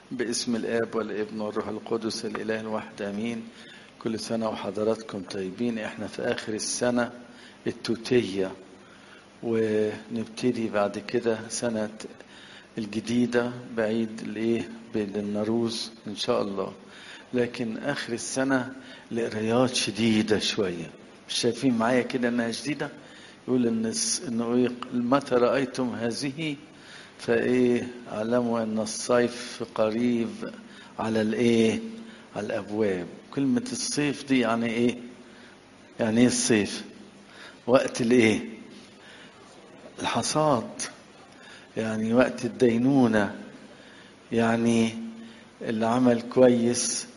باسم الاب والابن والروح القدس الاله الواحد امين كل سنه وحضراتكم طيبين احنا في اخر السنه التوتيه ونبتدي بعد كده سنه الجديده بعيد الايه بين النروز ان شاء الله لكن اخر السنه القرايات شديده شويه مش شايفين معايا كده انها شديده يقول ان انه ايه متى رايتم هذه فايه اعلموا ان الصيف قريب على الايه على الابواب كلمه الصيف دي يعني ايه يعني ايه الصيف وقت الايه الحصاد يعني وقت الدينونه يعني اللي عمل كويس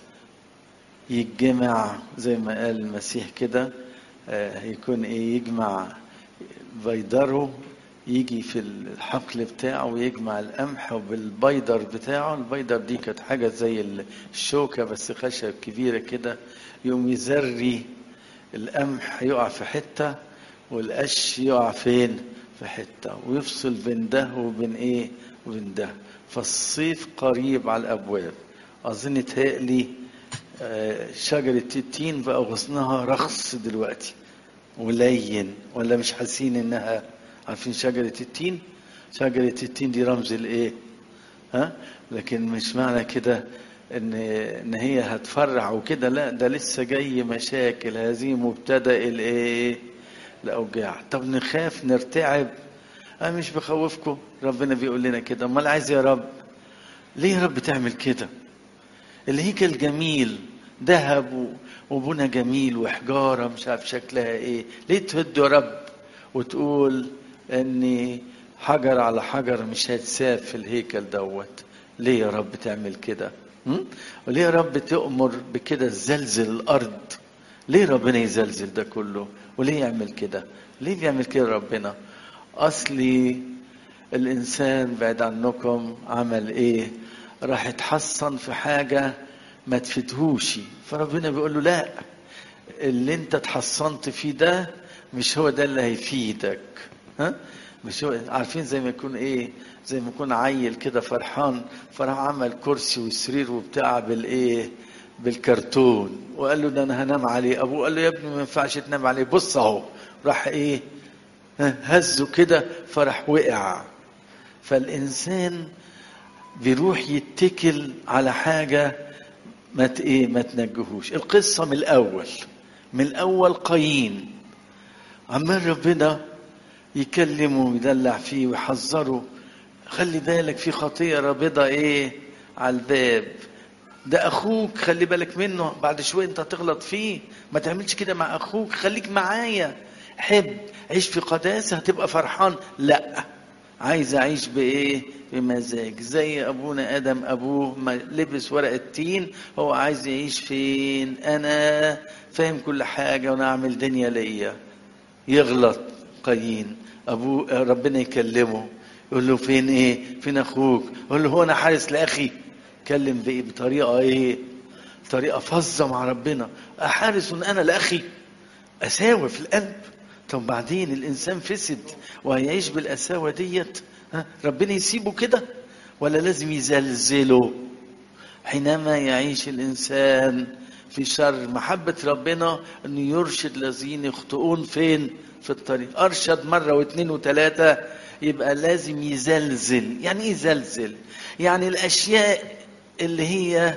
يتجمع زي ما قال المسيح كده يكون ايه يجمع بيدره يجي في الحقل بتاعه ويجمع القمح وبالبيدر بتاعه البيدر دي كانت حاجة زي الشوكة بس خشب كبيرة كده يقوم يزري القمح يقع في حتة والقش يقع فين في حتة ويفصل بين ده وبين ايه وبين ده فالصيف قريب على الابواب اظن تهيألي شجرة التين بقى غصنها رخص دلوقتي ولين ولا مش حاسين انها عارفين شجرة التين شجرة التين دي رمز الايه ها لكن مش معنى كده ان ان هي هتفرع وكده لا ده لسه جاي مشاكل هذه مبتدا الايه الاوجاع طب نخاف نرتعب انا مش بخوفكم ربنا بيقول لنا كده امال عايز يا رب ليه يا رب تعمل كده الهيكل جميل ذهب وبنى جميل وحجاره مش عارف شكلها ايه ليه تهد يا رب وتقول ان حجر على حجر مش هيتساب في الهيكل دوت ليه يا رب تعمل كده وليه يا رب تؤمر بكده تزلزل الارض ليه ربنا يزلزل ده كله وليه يعمل كده ليه بيعمل كده ربنا اصلي الانسان بعد عنكم عمل ايه راح يتحصن في حاجه ما تفيدهوش فربنا بيقول له لا اللي انت اتحصنت فيه ده مش هو ده اللي هيفيدك ها مش هو عارفين زي ما يكون ايه زي ما يكون عيل كده فرحان فراح عمل كرسي وسرير وبتاع بالايه بالكرتون وقال له ده انا هنام عليه ابوه قال له يا ابني ما ينفعش تنام عليه بص اهو راح ايه هزه كده فراح وقع فالانسان بيروح يتكل على حاجه ما ايه ما تنجهوش القصه من الاول من الاول قايين عمال ربنا يكلمه ويدلع فيه ويحذره خلي بالك في خطيه رابضه ايه على الباب ده اخوك خلي بالك منه بعد شويه انت هتغلط فيه ما تعملش كده مع اخوك خليك معايا حب عيش في قداسه هتبقى فرحان لا عايز اعيش بايه بمزاج زي ابونا ادم ابوه ما لبس ورق التين هو عايز يعيش فين انا فاهم كل حاجه وانا اعمل دنيا ليا يغلط قايين ابوه ربنا يكلمه يقول له فين ايه فين اخوك يقول له هو انا حارس لاخي كلم بايه بطريقه ايه طريقه فظه مع ربنا احارس انا لاخي اساوه في القلب طب بعدين الانسان فسد وهيعيش بالقساوه ديت ربنا يسيبه كده ولا لازم يزلزله حينما يعيش الانسان في شر محبة ربنا انه يرشد الذين يخطئون فين في الطريق ارشد مرة واثنين وثلاثة يبقى لازم يزلزل يعني ايه يزلزل يعني الاشياء اللي هي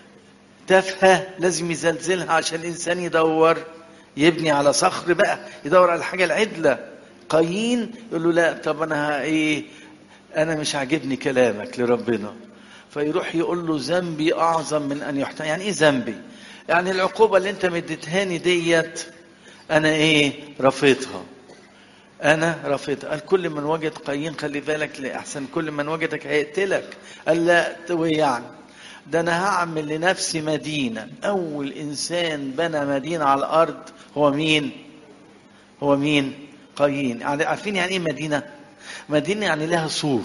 تافهة لازم يزلزلها عشان الانسان يدور يبني على صخر بقى يدور على الحاجة العدلة قايين يقول له لا طب انا ايه انا مش عاجبني كلامك لربنا فيروح يقول له ذنبي اعظم من ان يحتمل يعني ايه ذنبي يعني العقوبة اللي انت مديتهاني ديت انا ايه رفضتها انا رفضتها قال كل من وجد قايين خلي بالك لاحسن كل من وجدك هيقتلك قال لا يعني ده انا هعمل لنفسي مدينة اول انسان بنى مدينة على الارض هو مين هو مين قايين يعني عارفين يعني ايه مدينة مدينة يعني لها سور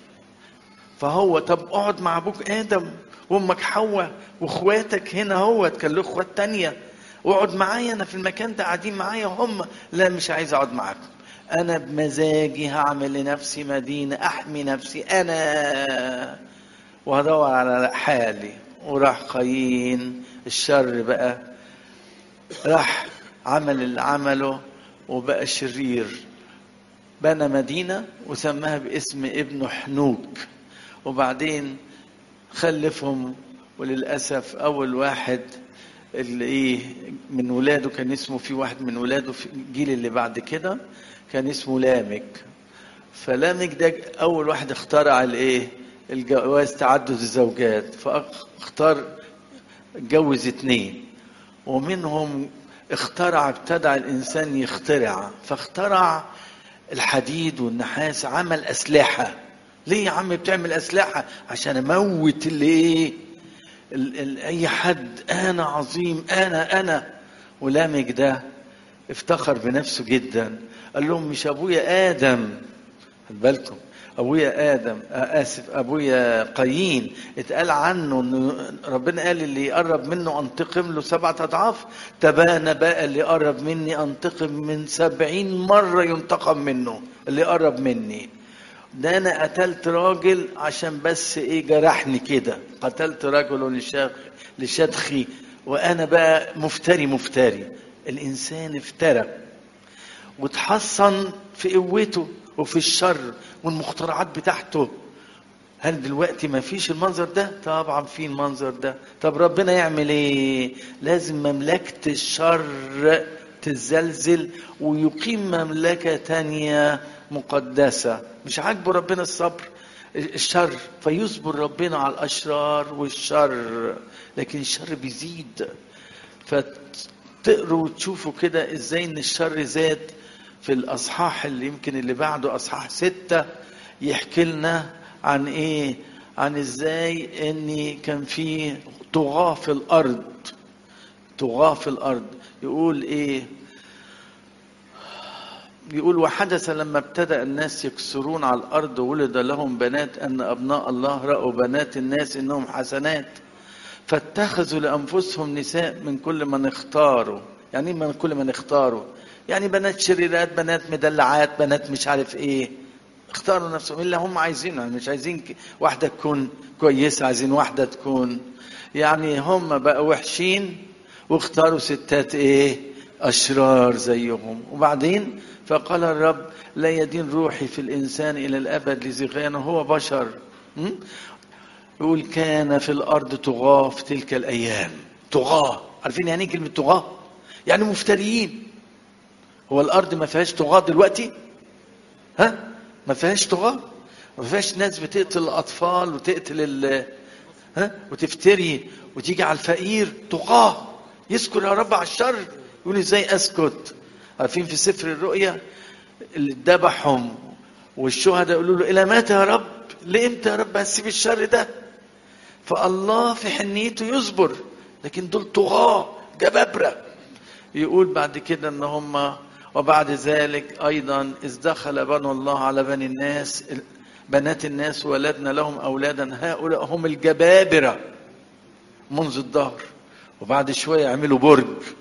فهو طب اقعد مع ابوك ادم وامك حواء واخواتك هنا هو كان له اخوات تانية واقعد معايا انا في المكان ده قاعدين معايا هم لا مش عايز اقعد معاكم انا بمزاجي هعمل لنفسي مدينه احمي نفسي انا وهدور على حالي وراح قايين الشر بقى راح عمل اللي عمله وبقى شرير بنى مدينة وسماها باسم ابنه حنوك وبعدين خلفهم وللأسف أول واحد اللي إيه من ولاده كان اسمه في واحد من ولاده في الجيل اللي بعد كده كان اسمه لامك فلامك ده أول واحد اخترع الإيه الجواز تعدد الزوجات فاختار اتجوز اتنين ومنهم اخترع ابتدع الانسان يخترع فاخترع الحديد والنحاس عمل اسلحه ليه يا عم بتعمل اسلحه عشان اموت اللي ايه ال- ال- اي حد انا عظيم انا انا ولامك ده افتخر بنفسه جدا قال لهم مش ابويا ادم خد بالكم ابويا ادم آه، اسف ابويا قايين اتقال عنه انه ربنا قال اللي يقرب منه انتقم له سبعة اضعاف تبان بقى اللي يقرب مني انتقم من سبعين مرة ينتقم منه اللي يقرب مني ده انا قتلت راجل عشان بس ايه جرحني كده قتلت رجل لشاخ لشدخي وانا بقى مفتري مفتري الانسان افترى وتحصن في قوته وفي الشر والمخترعات بتاعته هل دلوقتي ما فيش المنظر ده طبعا في المنظر ده طب ربنا يعمل ايه لازم مملكة الشر تزلزل ويقيم مملكة تانية مقدسة مش عاجبه ربنا الصبر الشر فيصبر ربنا على الأشرار والشر لكن الشر بيزيد فتقروا وتشوفوا كده ازاي ان الشر زاد في الاصحاح اللي يمكن اللي بعده اصحاح ستة يحكي لنا عن ايه عن ازاي ان كان في طغاة في الارض طغاة في الارض يقول ايه يقول وحدث لما ابتدأ الناس يكسرون على الأرض ولد لهم بنات أن أبناء الله رأوا بنات الناس إنهم حسنات فاتخذوا لأنفسهم نساء من كل من اختاروا يعني إيه من كل من اختاروا يعني بنات شريرات بنات مدلعات بنات مش عارف ايه اختاروا نفسهم اللي هم عايزينه يعني مش عايزين ك- واحدة تكون كويسة عايزين واحدة تكون يعني هم بقوا وحشين واختاروا ستات ايه أشرار زيهم وبعدين فقال الرب لا يدين روحي في الإنسان إلى الأبد لزغيانه هو بشر م? يقول كان في الأرض طغاة في تلك الأيام طغاة عارفين يعني ايه كلمة طغاة يعني مفتريين هو الأرض ما فيهاش طغاة دلوقتي ها ما فيهاش طغاة ما فيهاش ناس بتقتل الأطفال وتقتل ال ها وتفتري وتيجي على الفقير طغاة يذكر يا رب على الشر يقول ازاي اسكت عارفين في سفر الرؤيا اللي ذبحهم والشهداء يقولوا له الى متى يا رب لامتى يا رب هتسيب الشر ده فالله في حنيته يصبر لكن دول طغاة جبابرة يقول بعد كده ان هم وبعد ذلك ايضا اذ دخل بنو الله على بني الناس بنات الناس ولدنا لهم اولادا هؤلاء هم الجبابره منذ الدهر وبعد شويه يعملوا برج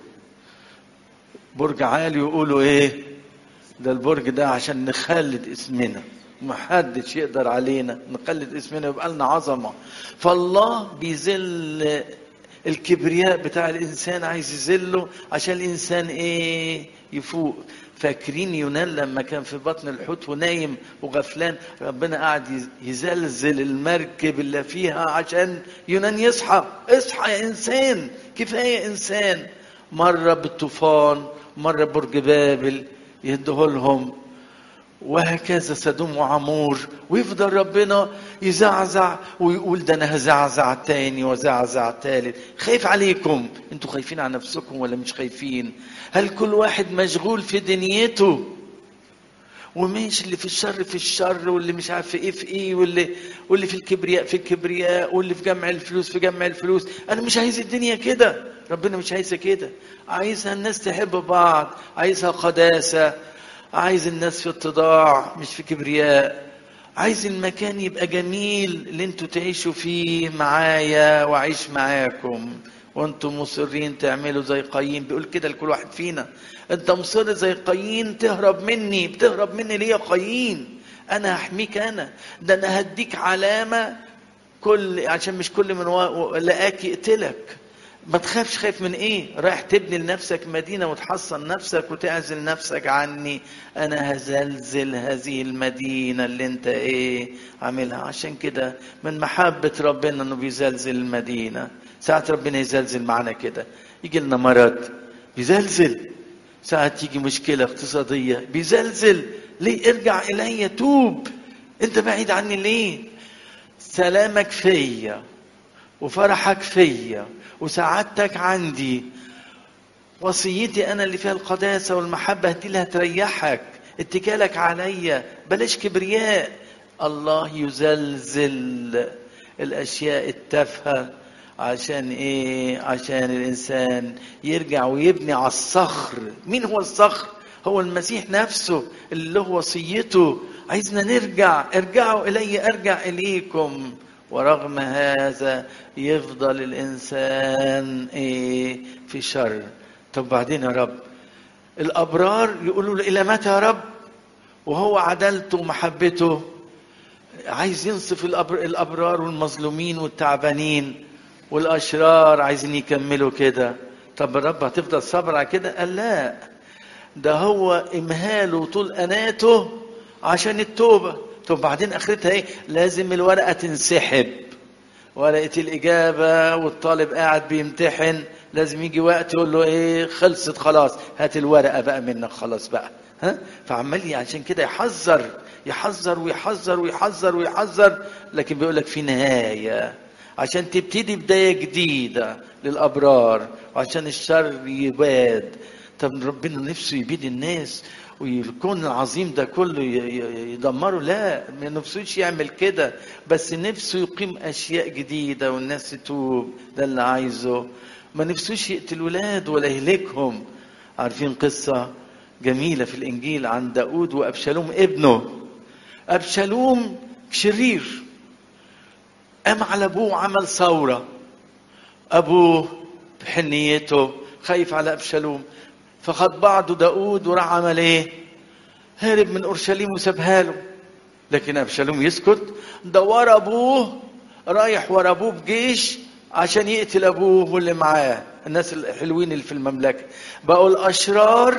برج عالي يقولوا ايه ده البرج ده عشان نخلد اسمنا محدش يقدر علينا نخلد اسمنا يبقى لنا عظمه فالله بيذل الكبرياء بتاع الانسان عايز يذله عشان الانسان ايه يفوق فاكرين يونان لما كان في بطن الحوت ونايم وغفلان ربنا قاعد يزلزل المركب اللي فيها عشان يونان يصحى اصحى يا انسان كفايه انسان مره بالطوفان مره برج بابل يدهولهم وهكذا سدوم وعمور ويفضل ربنا يزعزع ويقول ده انا هزعزع تاني وزعزع تالت خايف عليكم انتوا خايفين على نفسكم ولا مش خايفين هل كل واحد مشغول في دنيته وماشي اللي في الشر في الشر واللي مش عارف في ايه في ايه واللي واللي في الكبرياء في الكبرياء واللي في جمع الفلوس في جمع الفلوس انا مش عايز الدنيا كده ربنا مش عايزها كده عايزها الناس تحب بعض عايزها قداسه عايز الناس في اتضاع مش في كبرياء عايز المكان يبقى جميل اللي انتوا تعيشوا فيه معايا واعيش معاكم وانتم مصرين تعملوا زي قايين بيقول كده لكل واحد فينا انت مصر زي قايين تهرب مني بتهرب مني ليه يا قايين انا هحميك انا ده انا هديك علامة كل عشان مش كل من وا- لقاك يقتلك ما تخافش خايف من ايه رايح تبني لنفسك مدينة وتحصن نفسك وتعزل نفسك عني انا هزلزل هذه المدينة اللي انت ايه عاملها عشان كده من محبة ربنا انه بيزلزل المدينة ساعة ربنا يزلزل معانا كده يجي لنا مرض بيزلزل ساعة تيجي مشكلة اقتصادية بيزلزل ليه ارجع الي توب انت بعيد عني ليه سلامك فيا وفرحك فيا وسعادتك عندي وصيتي انا اللي فيها القداسه والمحبه دي اللي هتريحك اتكالك عليا بلاش كبرياء الله يزلزل الاشياء التافهه عشان ايه عشان الانسان يرجع ويبني على الصخر مين هو الصخر هو المسيح نفسه اللي له وصيته عايزنا نرجع ارجعوا الي ارجع اليكم ورغم هذا يفضل الانسان ايه في شر طب بعدين يا رب الابرار يقولوا له الى متى يا رب وهو عدالته ومحبته عايز ينصف الأبر... الابرار والمظلومين والتعبانين والاشرار عايزين يكملوا كده طب الرب هتفضل صبر على كده قال لا ده هو امهاله طول اناته عشان التوبه طب بعدين اخرتها ايه لازم الورقه تنسحب ورقه الاجابه والطالب قاعد بيمتحن لازم يجي وقت يقول له ايه خلصت خلاص هات الورقه بقى منك خلاص بقى ها فعمال عشان كده يحذر يحذر ويحذر ويحذر ويحذر لكن بيقول لك في نهايه عشان تبتدي بدايه جديده للابرار وعشان الشر يباد طب ربنا نفسه يبيد الناس والكون العظيم ده كله يدمره لا ما نفسوش يعمل كده بس نفسه يقيم اشياء جديده والناس تتوب ده اللي عايزه ما نفسوش يقتل ولاد ولا يهلكهم عارفين قصه جميله في الانجيل عن داود وابشالوم ابنه ابشالوم شرير قام على ابوه عمل ثوره ابوه بحنيته خايف على ابشالوم فخد بعضه داود وراح عمل ايه هرب من اورشليم وسابها له لكن ابشالوم يسكت ده ورا ابوه رايح ورا ابوه بجيش عشان يقتل ابوه واللي معاه الناس الحلوين اللي في المملكه بقوا الاشرار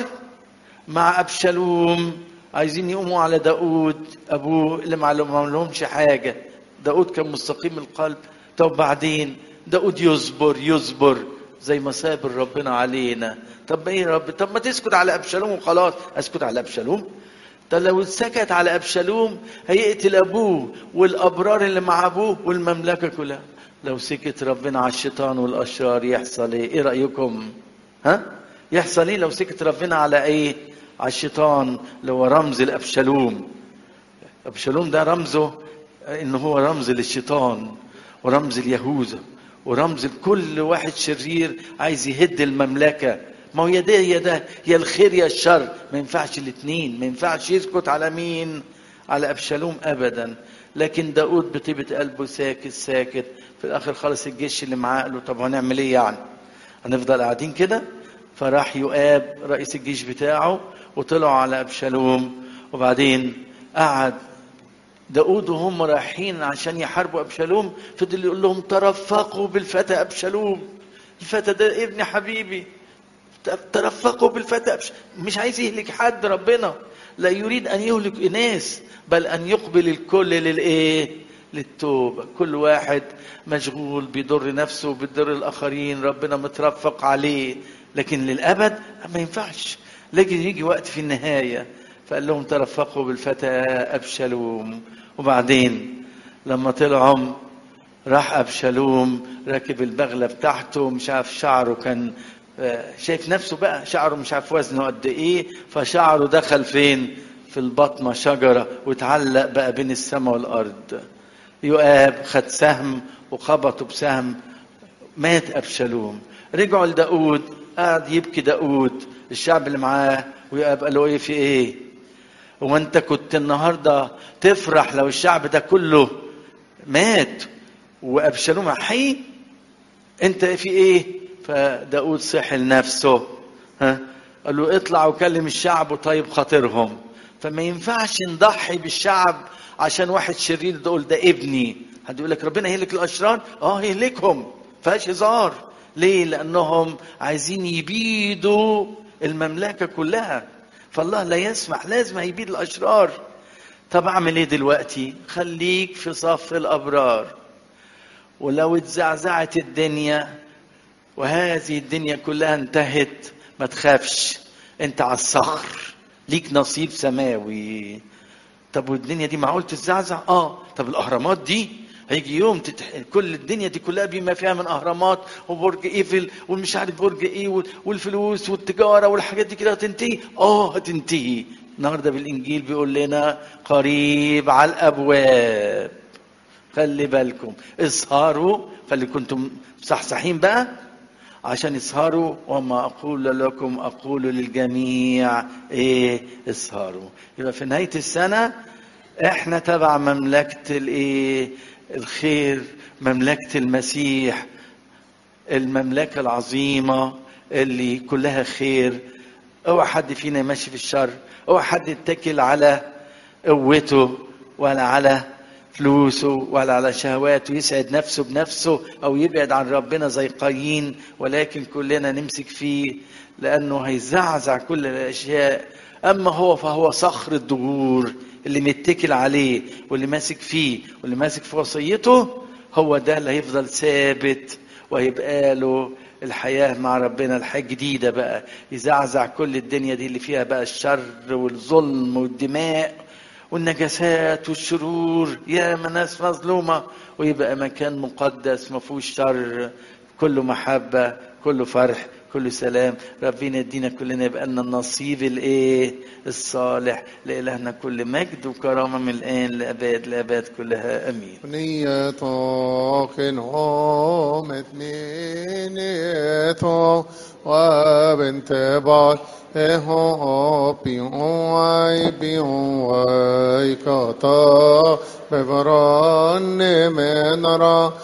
مع ابشالوم عايزين يقوموا على داود ابوه اللي ما لهمش حاجه داود كان مستقيم القلب طب بعدين داود يصبر يصبر زي ما صابر ربنا علينا طب ايه يا رب طب ما تسكت على ابشالوم وخلاص اسكت على ابشالوم طب لو سكت على ابشالوم هيقتل ابوه والابرار اللي مع ابوه والمملكه كلها لو سكت ربنا على الشيطان والاشرار يحصل ايه ايه رايكم ها يحصل ايه لو سكت ربنا على ايه على الشيطان اللي هو رمز الابشالوم ابشالوم ده رمزه ان هو رمز للشيطان ورمز اليهوذا ورمز لكل واحد شرير عايز يهد المملكة ما هو يا ده يا ده يا الخير يا الشر ما ينفعش الاثنين ما ينفعش يسكت على مين على أبشالوم أبدا لكن داود بطيبة قلبه ساكت ساكت في الآخر خلص الجيش اللي معاه قال له طب هنعمل إيه يعني هنفضل قاعدين كده فراح يؤاب رئيس الجيش بتاعه وطلعوا على أبشالوم وبعدين قعد داود وهم رايحين عشان يحاربوا ابشالوم فضل يقول لهم ترفقوا بالفتى ابشالوم الفتى ده ابن حبيبي ترفقوا بالفتى أبشالوم. مش عايز يهلك حد ربنا لا يريد ان يهلك اناس بل ان يقبل الكل للايه للتوبه كل واحد مشغول بيضر نفسه وبيضر الاخرين ربنا مترفق عليه لكن للابد ما ينفعش لكن يجي وقت في النهايه فقال لهم ترفقوا بالفتى أبشالوم وبعدين لما طلعوا راح أبشالوم راكب البغلة بتاعته مش عارف شعره كان شايف نفسه بقى شعره مش عارف وزنه قد ايه فشعره دخل فين في البطنة شجرة واتعلق بقى بين السماء والأرض يؤاب خد سهم وخبطه بسهم مات أبشالوم رجعوا لداود قعد يبكي داود الشعب اللي معاه ويؤاب قال له ايه في ايه هو انت كنت النهارده تفرح لو الشعب ده كله مات وابشالوم حي انت في ايه فداود صحي لنفسه ها قال له اطلع وكلم الشعب وطيب خاطرهم فما ينفعش نضحي بالشعب عشان واحد شرير تقول ده ابني حد يقول لك ربنا يهلك الاشرار اه يهلكهم فيهاش هزار ليه لانهم عايزين يبيدوا المملكه كلها فالله لا يسمح لازم هيبيد الاشرار طب اعمل ايه دلوقتي خليك في صف الابرار ولو اتزعزعت الدنيا وهذه الدنيا كلها انتهت ما تخافش انت على الصخر ليك نصيب سماوي طب والدنيا دي معقول تتزعزع اه طب الاهرامات دي هيجي يوم تتح... كل الدنيا دي كلها بما فيها من اهرامات وبرج ايفل ومش عارف برج ايه وال- والفلوس والتجاره والحاجات دي كده هتنتهي اه هتنتهي النهارده بالانجيل بيقول لنا قريب على الابواب خلي بالكم اسهروا خلي كنتم صحصحين بقى عشان يسهروا وما اقول لكم اقول للجميع ايه اسهروا يبقى في نهايه السنه احنا تبع مملكه الايه الخير مملكه المسيح المملكه العظيمه اللي كلها خير اوعى حد فينا ماشي في الشر اوعى حد يتكل على قوته ولا على فلوسه ولا على شهواته يسعد نفسه بنفسه او يبعد عن ربنا زي قايين ولكن كلنا نمسك فيه لانه هيزعزع كل الاشياء اما هو فهو صخر الدهور اللي متكل عليه واللي ماسك فيه واللي ماسك في وصيته هو ده اللي هيفضل ثابت وهيبقى له الحياة مع ربنا الحياة الجديدة بقى يزعزع كل الدنيا دي اللي فيها بقى الشر والظلم والدماء والنجاسات والشرور يا ناس مظلومة ويبقى مكان مقدس ما فيهوش شر كله محبة كله فرح كله سلام ربنا يدينا كلنا يبقى لنا النصيب الايه الصالح لإلهنا كل مجد وكرامة من الآن لأباد لأباد كلها أمين نيتك نومت نينيتو وبنت باي هو بيوي بيوي كتا ببران من را